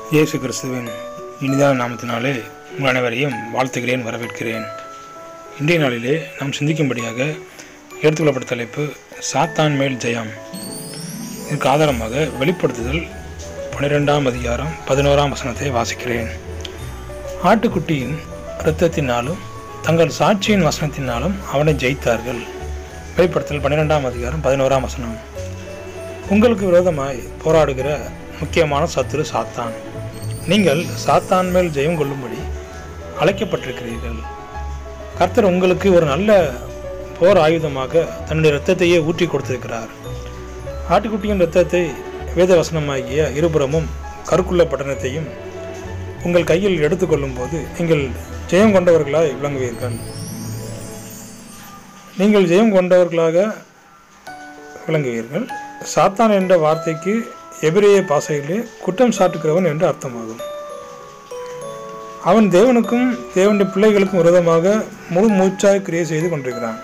இயேசு கிறிஸ்துவின் இனிதான நாமத்தினாலே உங்கள் அனைவரையும் வாழ்த்துகிறேன் வரவேற்கிறேன் இன்றைய நாளிலே நாம் சிந்திக்கும்படியாக எடுத்துக்கொள்ளப்பட்ட தலைப்பு சாத்தான் மேல் ஜெயம் இதற்கு ஆதாரமாக வெளிப்படுத்துதல் பன்னிரெண்டாம் அதிகாரம் பதினோராம் வசனத்தை வாசிக்கிறேன் ஆட்டுக்குட்டியின் இரத்தத்தினாலும் தங்கள் சாட்சியின் வசனத்தினாலும் அவனை ஜெயித்தார்கள் வெளிப்படுத்தல் பன்னிரெண்டாம் அதிகாரம் பதினோராம் வசனம் உங்களுக்கு விரோதமாய் போராடுகிற முக்கியமான சத்துரு சாத்தான் நீங்கள் சாத்தான் மேல் ஜெயம் கொள்ளும்படி அழைக்கப்பட்டிருக்கிறீர்கள் கர்த்தர் உங்களுக்கு ஒரு நல்ல போர் ஆயுதமாக தன்னுடைய இரத்தத்தையே ஊற்றி கொடுத்திருக்கிறார் ஆட்டுக்குட்டியின் இரத்தத்தை வேத வசனமாகிய இருபுறமும் கருக்குள்ள பட்டணத்தையும் உங்கள் கையில் எடுத்துக்கொள்ளும் போது நீங்கள் ஜெயம் கொண்டவர்களாய் விளங்குவீர்கள் நீங்கள் ஜெயம் கொண்டவர்களாக விளங்குவீர்கள் சாத்தான் என்ற வார்த்தைக்கு எபிரேய பாசையிலே குற்றம் சாட்டுகிறவன் என்று அர்த்தமாகும் அவன் தேவனுக்கும் தேவனுடைய பிள்ளைகளுக்கும் விரோதமாக முழு மூச்சாய் கிரியை செய்து கொண்டிருக்கிறான்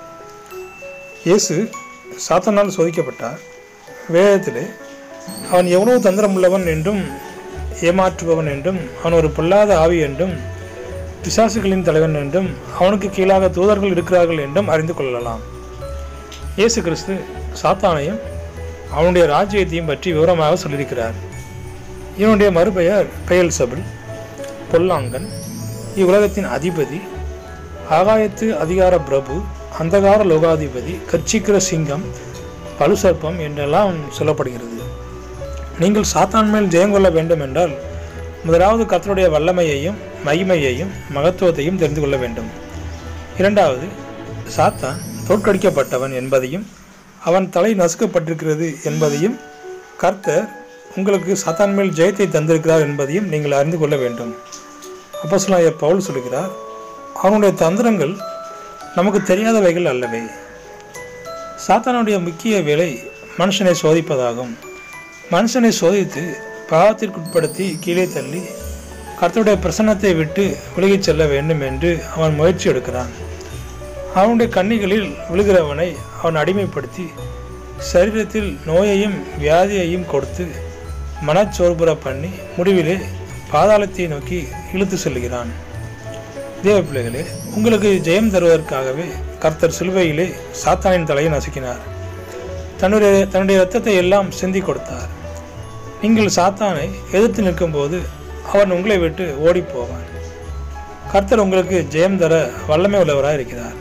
இயேசு சாத்தானால் சோதிக்கப்பட்டார் வேதத்திலே அவன் எவ்வளவு தந்திரமுள்ளவன் என்றும் ஏமாற்றுபவன் என்றும் அவன் ஒரு பொல்லாத ஆவி என்றும் பிசாசுகளின் தலைவன் என்றும் அவனுக்கு கீழாக தூதர்கள் இருக்கிறார்கள் என்றும் அறிந்து கொள்ளலாம் இயேசு கிறிஸ்து சாத்தானையும் அவனுடைய ராஜ்யத்தையும் பற்றி விவரமாக சொல்லியிருக்கிறார் இவனுடைய மறுபெயர் பெயல் சபிள் பொல்லாங்கன் இவ்வுலகத்தின் அதிபதி ஆகாயத்து அதிகார பிரபு அந்தகார லோகாதிபதி கர்ச்சிக்கிற சிங்கம் பலுசர்ப்பம் என்றெல்லாம் சொல்லப்படுகிறது நீங்கள் சாத்தான் மேல் ஜெயம் கொள்ள வேண்டும் என்றால் முதலாவது கர்த்தருடைய வல்லமையையும் மகிமையையும் மகத்துவத்தையும் தெரிந்து கொள்ள வேண்டும் இரண்டாவது சாத்தான் தோற்கடிக்கப்பட்டவன் என்பதையும் அவன் தலை நசுக்கப்பட்டிருக்கிறது என்பதையும் கர்த்தர் உங்களுக்கு சாத்தான் மேல் ஜெயத்தை தந்திருக்கிறார் என்பதையும் நீங்கள் அறிந்து கொள்ள வேண்டும் அப்போ சொல்ல பவுல் சொல்கிறார் அவனுடைய தந்திரங்கள் நமக்கு தெரியாதவைகள் அல்லவே சாத்தானுடைய முக்கிய வேலை மனுஷனை சோதிப்பதாகும் மனுஷனை சோதித்து பாவத்திற்குட்படுத்தி கீழே தள்ளி கர்த்தருடைய பிரசன்னத்தை விட்டு விலகிச் செல்ல வேண்டும் என்று அவன் முயற்சி எடுக்கிறான் அவனுடைய கண்ணிகளில் விழுகிறவனை அவன் அடிமைப்படுத்தி சரீரத்தில் நோயையும் வியாதியையும் கொடுத்து மனச்சோர்புற பண்ணி முடிவிலே பாதாளத்தை நோக்கி இழுத்து செல்கிறான் தேவ பிள்ளைகளே உங்களுக்கு ஜெயம் தருவதற்காகவே கர்த்தர் சிலுவையிலே சாத்தானின் தலையை நசுக்கினார் தன்னுடைய தன்னுடைய இரத்தத்தை எல்லாம் சிந்தி கொடுத்தார் நீங்கள் சாத்தானை எதிர்த்து நிற்கும்போது அவன் உங்களை விட்டு ஓடி போவான் கர்த்தர் உங்களுக்கு ஜெயம் தர வல்லமை உள்ளவராக இருக்கிறார்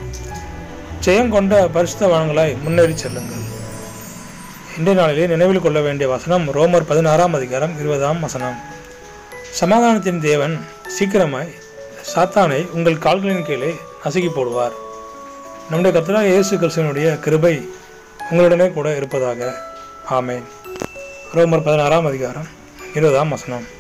ஜெயம் கொண்ட பரிசுத்தவான்களாய் முன்னேறி செல்லுங்கள் இன்றைய நாளிலே நினைவில் கொள்ள வேண்டிய வசனம் ரோமர் பதினாறாம் அதிகாரம் இருபதாம் வசனம் சமாதானத்தின் தேவன் சீக்கிரமாய் சாத்தானை உங்கள் கால்களின் கீழே நசுக்கி போடுவார் நம்முடைய கர்த்தராக இயேசு கிறிஸ்துவனுடைய கிருபை உங்களுடனே கூட இருப்பதாக ஆமேன் ரோமர் பதினாறாம் அதிகாரம் இருபதாம் வசனம்